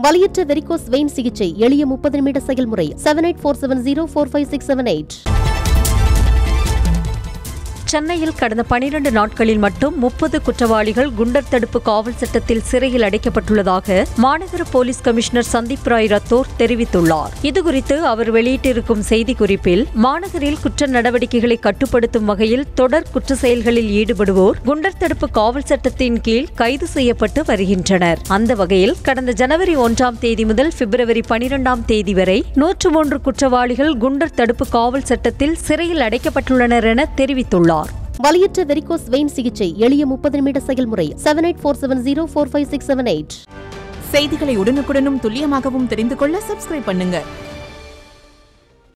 வலியற்ற varicose vein சிகிச்சை எளிய முப்பது நிமிட செயல்முறை seven eight four seven zero four five six seven eight சென்னையில் கடந்த பனிரண்டு நாட்களில் மட்டும் முப்பது குற்றவாளிகள் குண்டர் தடுப்பு காவல் சட்டத்தில் சிறையில் அடைக்கப்பட்டுள்ளதாக மாநகர போலீஸ் கமிஷனர் சந்தீப் ராய் ரத்தோர் தெரிவித்துள்ளார் இதுகுறித்து அவர் வெளியிட்டிருக்கும் செய்திக்குறிப்பில் மாநகரில் குற்ற நடவடிக்கைகளை கட்டுப்படுத்தும் வகையில் தொடர் குற்ற செயல்களில் ஈடுபடுவோர் குண்டர் தடுப்பு காவல் சட்டத்தின் கீழ் கைது செய்யப்பட்டு வருகின்றனர் அந்த வகையில் கடந்த ஜனவரி ஒன்றாம் தேதி முதல் பிப்ரவரி பனிரெண்டாம் தேதி வரை நூற்று மூன்று குற்றவாளிகள் குண்டர் தடுப்பு காவல் சட்டத்தில் சிறையில் அடைக்கப்பட்டுள்ளனர் என தெரிவித்துள்ளார் வலியற்ற வெரிகோஸ் வெயின் சிகிச்சை எளிய முப்பது நிமிட செயல்முறை seven eight four seven zero four five six seven eight செய்திகளை உடனுக்குடனும் துல்லியமாகவும் தெரிந்து கொள்ள சப்ஸ்கிரைப் பண்ணுங்க